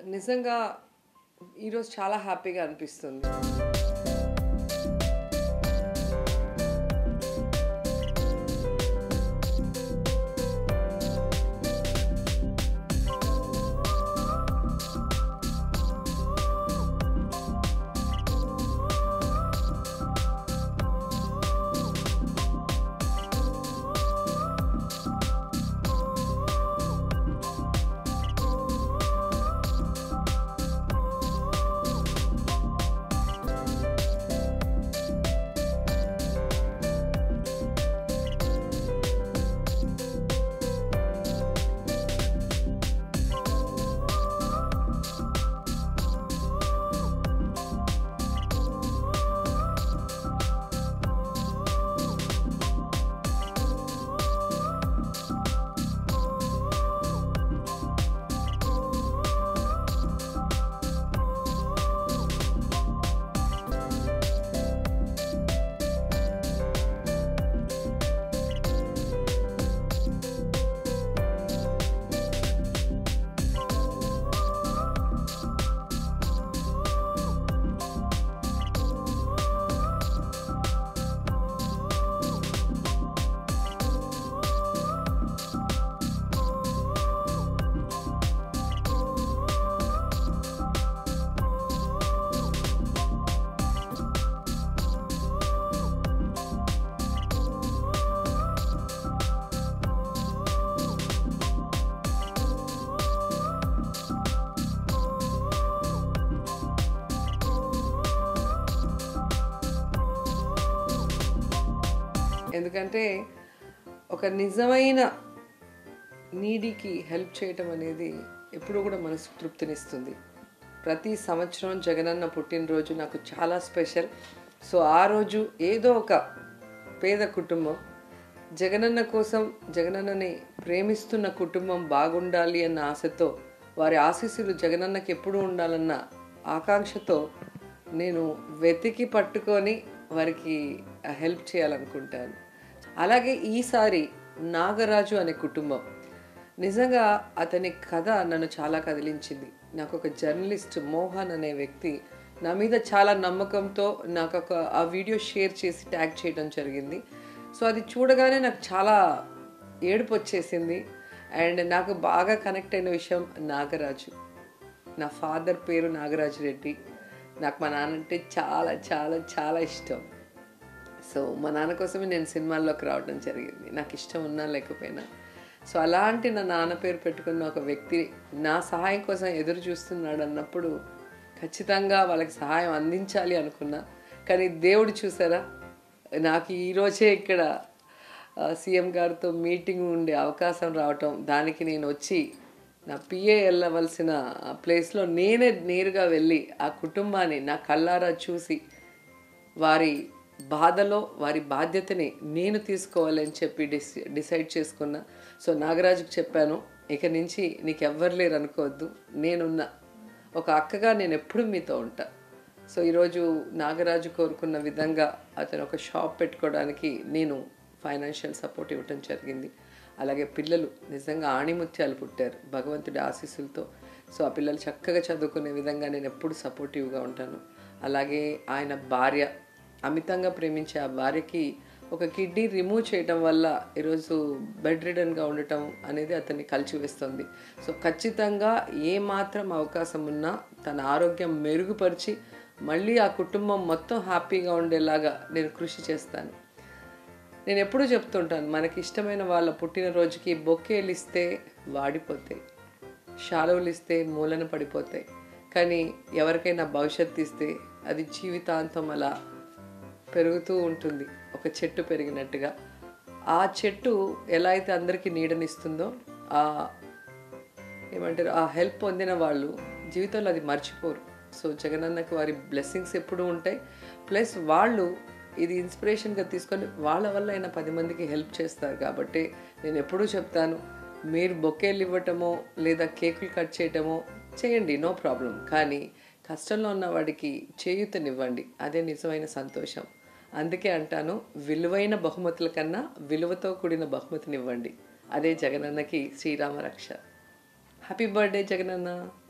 నిజంగా ఈరోజు చాలా హ్యాపీగా అనిపిస్తుంది ఎందుకంటే ఒక నిజమైన నీడికి హెల్ప్ చేయటం అనేది ఎప్పుడూ కూడా మనసు తృప్తినిస్తుంది ప్రతి సంవత్సరం జగనన్న పుట్టినరోజు నాకు చాలా స్పెషల్ సో ఆ రోజు ఏదో ఒక పేద కుటుంబం జగనన్న కోసం జగనన్నని ప్రేమిస్తున్న కుటుంబం బాగుండాలి అన్న ఆశతో వారి ఆశీస్సులు జగనన్నకి ఎప్పుడూ ఉండాలన్న ఆకాంక్షతో నేను వెతికి పట్టుకొని వారికి హెల్ప్ చేయాలనుకుంటాను అలాగే ఈసారి నాగరాజు అనే కుటుంబం నిజంగా అతని కథ నన్ను చాలా కదిలించింది నాకు ఒక జర్నలిస్ట్ మోహన్ అనే వ్యక్తి నా మీద చాలా నమ్మకంతో నాకు ఒక ఆ వీడియో షేర్ చేసి ట్యాగ్ చేయడం జరిగింది సో అది చూడగానే నాకు చాలా ఏడుపు వచ్చేసింది అండ్ నాకు బాగా కనెక్ట్ అయిన విషయం నాగరాజు నా ఫాదర్ పేరు నాగరాజు రెడ్డి నాకు మా నాన్న అంటే చాలా చాలా చాలా ఇష్టం సో మా నాన్న కోసమే నేను సినిమాల్లోకి రావడం జరిగింది నాకు ఇష్టం ఉన్నా లేకపోయినా సో అలాంటి నా నాన్న పేరు పెట్టుకున్న ఒక వ్యక్తి నా సహాయం కోసం ఎదురు చూస్తున్నాడు అన్నప్పుడు ఖచ్చితంగా వాళ్ళకి సహాయం అందించాలి అనుకున్నా కానీ దేవుడు చూసారా నాకు ఈరోజే ఇక్కడ సీఎం గారితో మీటింగ్ ఉండే అవకాశం రావటం దానికి నేను వచ్చి నా పిఏ వెళ్ళవలసిన ప్లేస్లో నేనే నేరుగా వెళ్ళి ఆ కుటుంబాన్ని నా కళ్ళారా చూసి వారి బాధలో వారి బాధ్యతని నేను తీసుకోవాలని చెప్పి డిస్ డిసైడ్ చేసుకున్నా సో నాగరాజుకి చెప్పాను ఇక నుంచి నీకు ఎవ్వరు లేరు అనుకోవద్దు నేనున్నా ఒక అక్కగా నేను ఎప్పుడు మీతో ఉంటా సో ఈరోజు నాగరాజు కోరుకున్న విధంగా అతను ఒక షాప్ పెట్టుకోవడానికి నేను ఫైనాన్షియల్ సపోర్ట్ ఇవ్వటం జరిగింది అలాగే పిల్లలు నిజంగా ఆణిముత్యాలు పుట్టారు భగవంతుడి ఆశీస్సులతో సో ఆ పిల్లలు చక్కగా చదువుకునే విధంగా నేను ఎప్పుడు సపోర్టివ్గా ఉంటాను అలాగే ఆయన భార్య అమితంగా ప్రేమించే ఆ భార్యకి ఒక కిడ్నీ రిమూవ్ చేయడం వల్ల ఈరోజు బెడ్ రిడన్గా ఉండటం అనేది అతన్ని కలిచివేస్తుంది సో ఖచ్చితంగా ఏ మాత్రం అవకాశం ఉన్నా తన ఆరోగ్యం మెరుగుపరిచి మళ్ళీ ఆ కుటుంబం మొత్తం హ్యాపీగా ఉండేలాగా నేను కృషి చేస్తాను నేను ఎప్పుడూ చెప్తుంటాను మనకి ఇష్టమైన వాళ్ళ పుట్టినరోజుకి బొకేలు ఇస్తే వాడిపోతాయి షాలువులు ఇస్తే మూలన పడిపోతాయి కానీ ఎవరికైనా భవిష్యత్తు ఇస్తే అది జీవితాంతం అలా పెరుగుతూ ఉంటుంది ఒక చెట్టు పెరిగినట్టుగా ఆ చెట్టు ఎలా అయితే అందరికీ నీడనిస్తుందో ఆ ఏమంటారు ఆ హెల్ప్ పొందిన వాళ్ళు జీవితంలో అది మర్చిపోరు సో జగనన్నకి వారి బ్లెస్సింగ్స్ ఎప్పుడూ ఉంటాయి ప్లస్ వాళ్ళు ఇది ఇన్స్పిరేషన్గా తీసుకొని వాళ్ళ వల్ల అయినా పది మందికి హెల్ప్ చేస్తారు కాబట్టి నేను ఎప్పుడూ చెప్తాను మీరు బొకేలు ఇవ్వటమో లేదా కేకులు కట్ చేయటమో చేయండి నో ప్రాబ్లం కానీ కష్టంలో ఉన్న వాడికి చేయూతనివ్వండి అదే నిజమైన సంతోషం అందుకే అంటాను విలువైన బహుమతుల కన్నా విలువతో కూడిన బహుమతినివ్వండి అదే జగనన్నకి శ్రీరామ రక్ష హ్యాపీ బర్త్డే జగనన్న